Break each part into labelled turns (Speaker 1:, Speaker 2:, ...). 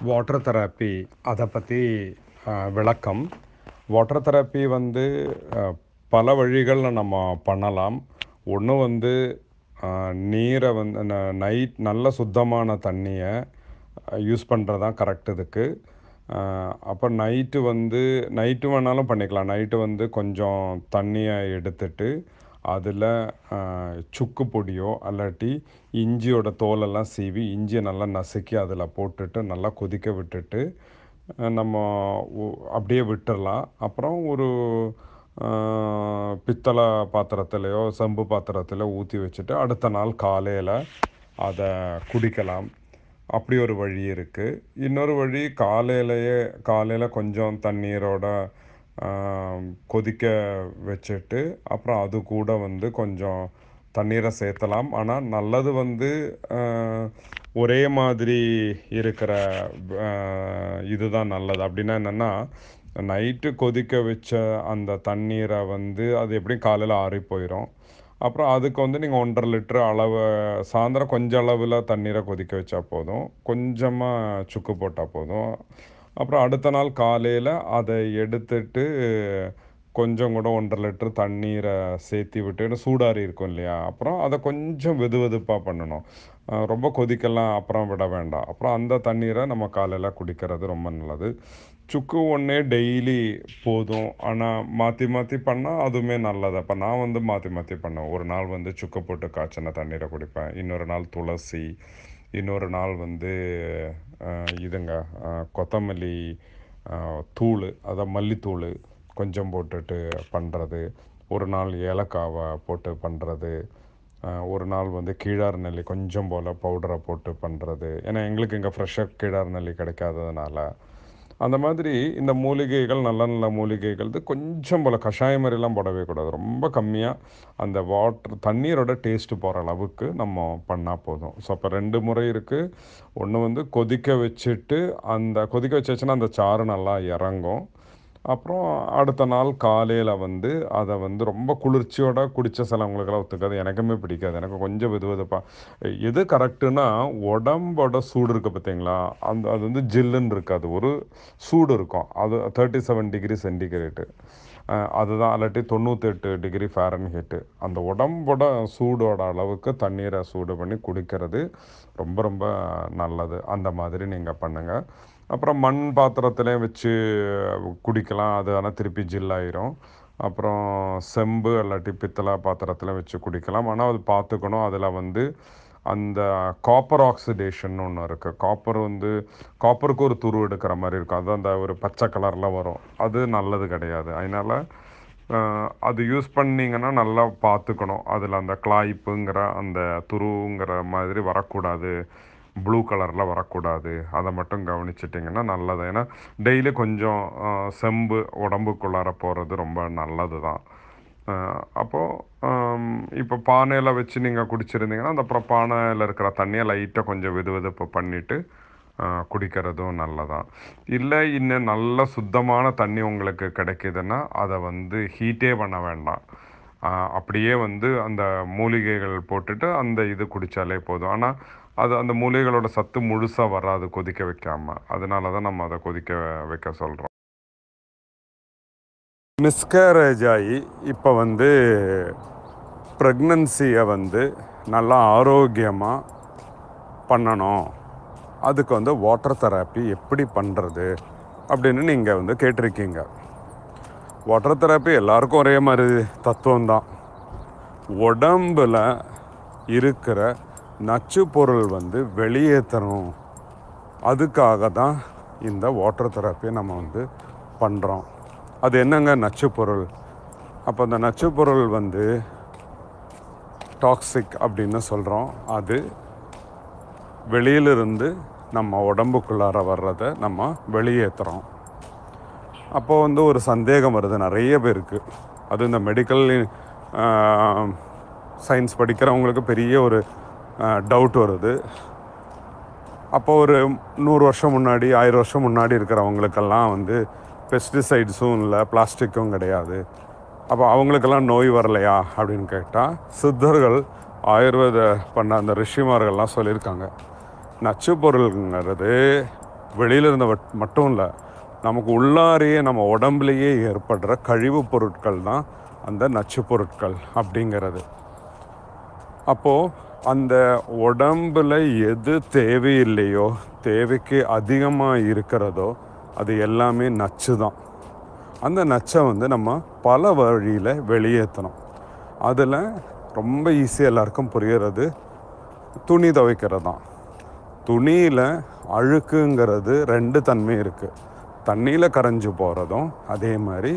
Speaker 1: water therapy அதை பற்றி விளக்கம் வாட்டர் தெரப்பி வந்து அஹ், பல வழிகளில் நம்ம பண்ணலாம் ஒன்று வந்து அஹ், நீரை வந்து நைட் நல்ல சுத்தமான தண்ணியை யூஸ் பண்ணுறது தான் கரெக்ட் இதுக்கு அஹ், அப்போ நைட்டு வந்து நைட்டு வேணாலும் பண்ணிக்கலாம் நைட்டு வந்து கொஞ்சம் தண்ணியை எடுத்துட்டு அதில் சுக்கு பொடியோ அல்லாட்டி இஞ்சியோட தோலெல்லாம் சீவி இஞ்சியை நல்லா நசுக்கி அதில் போட்டுட்டு நல்லா கொதிக்க விட்டுட்டு அஹ், நம்ம ஒ- அப்படியே விட்டுறலாம் அப்புறம் ஒரு அஹ், பித்தளை பாத்திரத்துலையோ செம்பு பாத்திரத்தில் ஊற்றி வச்சுட்டு அடுத்த நாள் காலையில் அதை குடிக்கலாம் அப்படி ஒரு வழி இருக்குது இன்னொரு வழி காலையிலேயே காலையில் கொஞ்சம் தண்ணீரோட ஆம், கொதிக்க வச்சுட்டு அப்புறம் அது கூட வந்து கொஞ்சம் தண்ணீரை சேர்த்தலாம் ஆனால் நல்லது வந்து ஆஹ், ஒரே மாதிரி இருக்கிற ஆஹ், இதுதான் நல்லது அப்படின்னா என்னென்னா நைட்டு கொதிக்க வச்ச அந்த தண்ணீரை வந்து அது எப்படியும் காலையில் ஆறி போயிடும் அப்புறம் அதுக்கு வந்து நீங்கள் ஒன்றரை லிட்டர் அளவு சாயந்தரம் கொஞ்சம் அளவில் தண்ணீரை கொதிக்க வச்சா போதும் கொஞ்சமாக சுக்கு போட்டால் போதும் அப்புறம் அடுத்த நாள் காலையில் அதை எடுத்துட்டு கொஞ்சம் கூட ஒன்றரை லிட்டர் தண்ணீரை சேர்த்தி விட்டு சூடாரி இருக்கும் இல்லையா அப்புறம் அதை கொஞ்சம் வெது வெதுப்பாக பண்ணணும் அஹ் ரொம்ப கொதிக்கலாம் அப்புறம் விட வேண்டாம் அப்புறம் அந்த தண்ணீரை நம்ம காலையில் குடிக்கிறது ரொம்ப நல்லது சுக்கு ஒன்றே டெய்லி போதும் ஆனால் மாற்றி மாற்றி பண்ணால் அதுவுமே நல்லது அப்போ நான் வந்து மாற்றி மாற்றி பண்ணேன் ஒரு நாள் வந்து சுக்கு போட்டு காய்ச்சின தண்ணீரை குடிப்பேன் இன்னொரு நாள் துளசி இன்னொரு நாள் வந்து அஹ், இதுங்க அஹ், கொத்தமல்லி அஹ், தூள் அதான் மல்லித்தூள் கொஞ்சம் போட்டுட்டு பண்ணுறது ஒரு நாள் ஏலக்காவை போட்டு பண்ணுறது ஒரு நாள் வந்து கீழார் நெல்லி கொஞ்சம் போல் பவுடரை போட்டு பண்ணுறது ஏன்னா எங்களுக்கு இங்கே ஃப்ரெஷ்ஷாக கீழார் நெல்லி கிடைக்காததுனால அந்த மாதிரி இந்த மூலிகைகள் நல்ல நல்ல மூலிகைகள் இது கொஞ்சம் போல் கஷாயம் மாதிரிலாம் போடவே கூடாது ரொம்ப கம்மியாக அந்த வாட்டர் தண்ணீரோட டேஸ்ட்டு போகிற அளவுக்கு நம்ம பண்ணால் போதும் ஸோ அப்போ ரெண்டு முறை இருக்குது ஒன்று வந்து கொதிக்க வச்சுட்டு அந்த கொதிக்க வச்சாச்சுன்னா அந்த சாறு நல்லா இறங்கும் அப்புறம் அடுத்த நாள் காலையில் வந்து அதை வந்து ரொம்ப குளிர்ச்சியோட குடித்த சிலவங்களுக்கெல்லாம் ஒத்துக்காது எனக்குமே பிடிக்காது எனக்கு கொஞ்சம் வெது வெதுப்பாக எது கரெக்டுனா உடம்போட சூடு இருக்குது பார்த்தீங்களா அந்த அது வந்து ஜில்லுன்னு இருக்காது ஒரு சூடு இருக்கும் அது தேர்ட்டி செவன் டிகிரி சென்டிகிரேட்டு அதுதான் இல்லாட்டி தொண்ணூத்தெட்டு டிகிரி ஃபேரன்ஹீட்டு அந்த உடம்போட சூடோட அளவுக்கு தண்ணீரை சூடு பண்ணி குடிக்கிறது ரொம்ப ரொம்ப நல்லது அந்த மாதிரி நீங்கள் பண்ணுங்கள் அப்புறம் மண் பாத்திரத்துலேயும் வச்சு குடிக்கலாம் அது ஆனால் திருப்பி ஜில்லாயிரும் அப்புறம் செம்பு இல்லாட்டி பித்தளை பாத்திரத்தில் வச்சு குடிக்கலாம் ஆனால் அது பார்த்துக்கணும் அதில் வந்து அந்த காப்பர் ஆக்சிடேஷன் ஒன்று இருக்குது காப்பர் வந்து காப்பருக்கு ஒரு துரு எடுக்கிற மாதிரி இருக்கும் அது அந்த ஒரு பச்சை கலரில் வரும் அது நல்லது கிடையாது அதனால் அஹ், அது யூஸ் பண்ணிங்கன்னா நல்லா பார்த்துக்கணும் அதில் அந்த கிளாய்ப்புங்கிற அந்த துருங்கிற மாதிரி வரக்கூடாது ப்ளூ கலரில் வரக்கூடாது அதை மட்டும் கவனிச்சிட்டிங்கன்னா நல்லது ஏன்னா டெய்லி கொஞ்சம் அஹ், செம்பு உடம்புக்குள்ளார போகிறது ரொம்ப நல்லது தான் அப்போது இப்போ பானையில் வச்சு நீங்கள் குடிச்சிருந்தீங்கன்னா அந்த அப்புறம் பானையில் இருக்கிற தண்ணியை லைட்டாக கொஞ்சம் வெது வெதுப்பு பண்ணிவிட்டு குடிக்கிறதும் நல்லதான் இல்லை இன்னும் நல்ல சுத்தமான தண்ணி உங்களுக்கு கிடைக்குதுன்னா அதை வந்து ஹீட்டே பண்ண வேண்டாம் ஆஹ் அப்படியே வந்து அந்த மூலிகைகள் போட்டுட்டு அந்த இது குடித்தாலே போதும் ஆனால் அது அந்த மூலிகைகளோட சத்து முழுசாக வராது கொதிக்க வைக்காம அதனால தான் நம்ம அதை கொதிக்க வைக்க சொல்கிறோம் மிஸ்கேரேஜ் ஆகி இப்போ வந்து ப்ரெக்னன்சியை வந்து நல்லா ஆரோக்கியமாக பண்ணணும் அதுக்கு வந்து வாட்டர் தெரப்பி எப்படி பண்ணுறது அப்படின்னு நீங்கள் வந்து கேட்டிருக்கீங்க வாட்டர் தெரப்பி எல்லாருக்கும் ஒரே மாதிரி தத்துவம் தான் உடம்புல இருக்கிற நச்சு பொருள் வந்து வெளியேற்றணும் அதுக்காக தான் இந்த வாட்டர் தெரப்பியை நம்ம வந்து பண்ணுறோம் அது என்னங்க நச்சு பொருள் அப்போ அந்த நச்சு பொருள் வந்து டாக்ஸிக் அப்படின்னு சொல்கிறோம் அது வெளியிலிருந்து நம்ம உடம்புக்குள்ளார வர்றதை நம்ம வெளியேற்றுறோம் அப்போ வந்து ஒரு சந்தேகம் வருது நிறைய பேருக்கு அது இந்த மெடிக்கல் சயின்ஸ் படிக்கிறவங்களுக்கு பெரிய ஒரு டவுட் வருது அப்போ ஒரு நூறு வருஷம் முன்னாடி ஆயிரம் வருஷம் முன்னாடி இருக்கிறவங்களுக்கெல்லாம் வந்து பெஸ்டிசைட்ஸும் இல்லை பிளாஸ்டிக்கும் கிடையாது அப்போ அவங்களுக்கெல்லாம் நோய் வரலையா அப்படின்னு கேட்டால் சித்தர்கள் ஆயுர்வேத பண்ண அந்த ரிஷிமார்கள்லாம் சொல்லியிருக்காங்க நச்சு பொருள்ங்கிறது வெளியில் இருந்த வட்- மட்டும் இல்லை நமக்கு உள்ளாரையே நம்ம உடம்புலையே ஏற்படுற கழிவுப் பொருட்கள் தான் அந்த நச்சு பொருட்கள் அப்படிங்கிறது அப்போது அந்த உடம்புல எது தேவையில்லையோ தேவைக்கு அதிகமாக இருக்கிறதோ அது எல்லாமே நச்சு தான் அந்த நச்சை வந்து நம்ம பல வழியில் வெளியேற்றணும் அதில் ரொம்ப ஈஸியாக எல்லாருக்கும் புரியறது துணி துவைக்கிறது தான் துணியில் அழுக்குங்கிறது ரெண்டு தன்மை இருக்குது தண்ணியில் கரைஞ்சு போகிறதும் அதே மாதிரி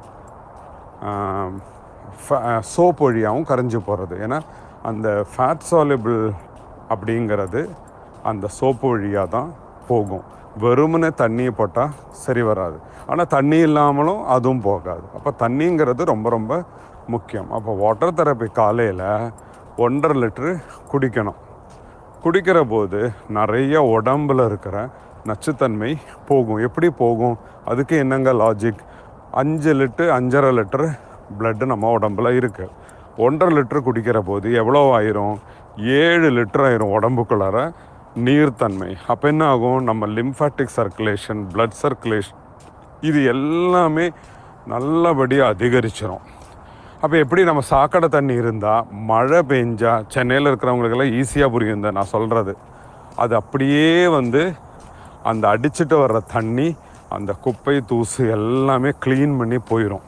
Speaker 1: சோப் வழியாகவும் கரைஞ்சு போகிறது ஏன்னா அந்த ஃபேட் சாலிபிள் அப்படிங்கிறது அந்த சோப்பு வழியாக தான் போகும் வெறுமனே தண்ணியை போட்டால் சரி வராது ஆனால் தண்ணி இல்லாமலும் அதுவும் போகாது அப்போ தண்ணிங்கிறது ரொம்ப ரொம்ப முக்கியம் அப்போ வாட்டர் தெரப்பி காலையில் ஒன்றரை லிட்ரு குடிக்கணும் குடிக்கிற போது நிறைய உடம்புல இருக்கிற நச்சுத்தன்மை போகும் எப்படி போகும் அதுக்கு என்னங்க லாஜிக் அஞ்சு லிட்டரு அஞ்சரை லிட்டரு பிளட்டு நம்ம உடம்புல இருக்கு ஒன்றரை லிட்டரு குடிக்கிற போது எவ்வளோ ஆயிரும் ஏழு லிட்டர் ஆயிரும் உடம்புக்குள்ளார நீர்த்தன்மை அப்போ என்ன ஆகும் நம்ம லிம்ஃபாட்டிக் சர்க்குலேஷன் blood சர்க்குலேஷன் இது எல்லாமே நல்லபடியாக அதிகரிச்சிரும் அப்போ எப்படி நம்ம சாக்கடை தண்ணி இருந்தால் மழை பெஞ்சா சென்னையில் இருக்கிறவங்களுக்கெல்லாம் ஈஸியாக புரியும் இந்த நான் சொல்கிறது அது அப்படியே வந்து அந்த அடிச்சிட்டு வர்ற தண்ணி அந்த குப்பை தூசு எல்லாமே க்ளீன் பண்ணி போயிடும்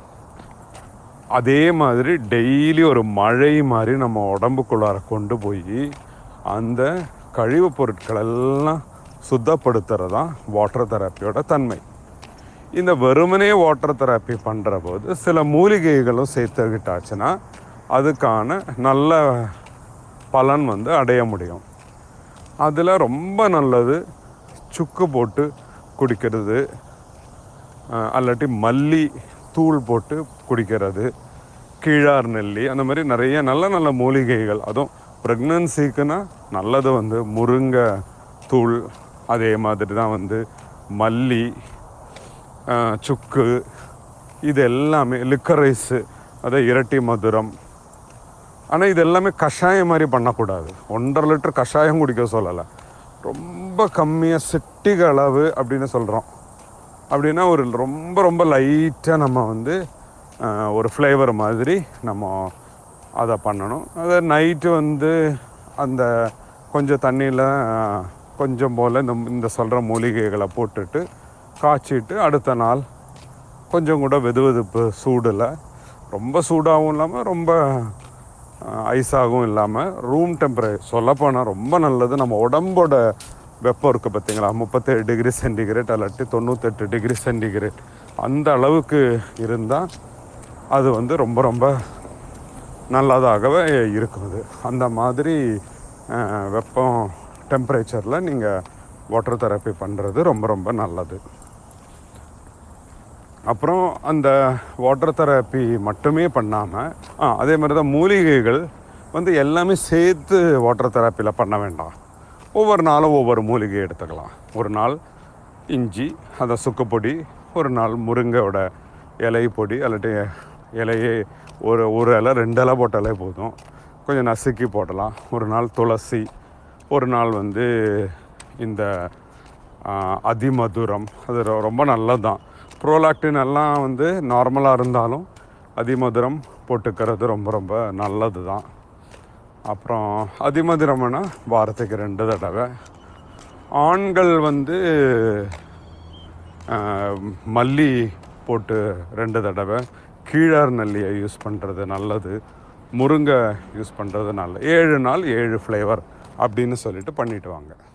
Speaker 1: அதே மாதிரி டெய்லி ஒரு மழை மாதிரி நம்ம உடம்புக்குள்ளார கொண்டு போய் அந்த கழிவுப் பொருட்கள் எல்லாம் சுத்தப்படுத்துறது தான் வாட்டர் தெரப்பியோட தன்மை இந்த வெறுமனே வாட்டர் தெரப்பி பண்ணுற போது சில மூலிகைகளும் சேர்த்துக்கிட்டாச்சுன்னா அதுக்கான நல்ல பலன் வந்து அடைய முடியும் அதில் ரொம்ப நல்லது சுக்கு போட்டு குடிக்கிறது அஹ், அல்லாட்டி மல்லி தூள் போட்டு குடிக்கிறது கீழார் நெல்லி அந்த மாதிரி நிறைய நல்ல நல்ல மூலிகைகள் அதுவும் ப்ரெக்னன்சிக்குன்னா நல்லது வந்து முருங்கை தூள் அதே மாதிரி தான் வந்து மல்லி அஹ், சுக்கு இது எல்லாமே லிக்கரைஸு அதை இரட்டி மதுரம் ஆனால் இது எல்லாமே கஷாயம் மாதிரி பண்ணக்கூடாது ஒன்றரை லிட்டர் கஷாயம் குடிக்க சொல்லலை ரொம்ப கம்மியாக சிட்டிக அளவு அப்படின்னு சொல்கிறோம் அப்படின்னா ஒரு ரொம்ப ரொம்ப லைட்டாக நம்ம வந்து அஹ், ஒரு ஃப்ளேவர் மாதிரி நம்ம அதை பண்ணணும் அதை நைட்டு வந்து அந்த கொஞ்சம் தண்ணியில் கொஞ்சம் போல் இந்த இந்த சொல்கிற மூலிகைகளை போட்டுட்டு காய்ச்சிட்டு அடுத்த நாள் கொஞ்சம் கூட வெதுவெதுப்பு சூடில் ரொம்ப சூடாகவும் இல்லாமல் ரொம்ப ஐஸாகவும் இல்லாமல் ரூம் டெம்பரேச்சர் சொல்லப்போனால் ரொம்ப நல்லது நம்ம உடம்போட வெப்பம் இருக்குது பார்த்தீங்களா முப்பத்தேழு டிகிரி சென்டிகிரேட் அல்லாட்டி தொண்ணூத்தெட்டு டிகிரி சென்டிகிரேட் அந்த அளவுக்கு இருந்தால் அது வந்து ரொம்ப ரொம்ப நல்லதாகவே இருக்கும் அது அந்த மாதிரி அஹ், வெப்பம் டெம்பரேச்சரில் நீங்கள் வாட்டர் தெரப்பி பண்ணுறது ரொம்ப ரொம்ப நல்லது அப்புறம் அந்த வாட்டர் தெரப்பி மட்டுமே பண்ணாமல் ஆ அதே மாதிரி தான் மூலிகைகள் வந்து எல்லாமே சேர்த்து வாட்டர் தெரப்பியில் பண்ண வேண்டாம் ஒவ்வொரு நாளும் ஒவ்வொரு மூலிகை எடுத்துக்கலாம் ஒரு நாள் இஞ்சி அதை சுக்குப்பொடி ஒரு நாள் முருங்கையோட இலை பொடி அல்லாட்டி இலையே ஒரு ஒரு இலை ரெண்டு இலை போட்டாலே போதும் கொஞ்சம் நசுக்கி போடலாம் ஒரு நாள் துளசி ஒரு நாள் வந்து இந்த ஆஹ், அதிமதுரம் அது ரொ- ரொம்ப நல்லது தான் ப்ரோலாக்டின் எல்லாம் வந்து நார்மலாக இருந்தாலும் அதிமதுரம் போட்டுக்கிறது ரொம்ப ரொம்ப நல்லது தான் அப்புறம் அதிமதுரம்னா வாரத்துக்கு ரெண்டு தடவை ஆண்கள் வந்து ஆஹ், மல்லி போட்டு ரெண்டு தடவை கீழார் நல்லியை யூஸ் பண்ணுறது நல்லது முருங்கை யூஸ் பண்ணுறது நல்லது ஏழு நாள் ஏழு ஃப்ளேவர் அப்படின்னு சொல்லிட்டு பண்ணிட்டு வாங்க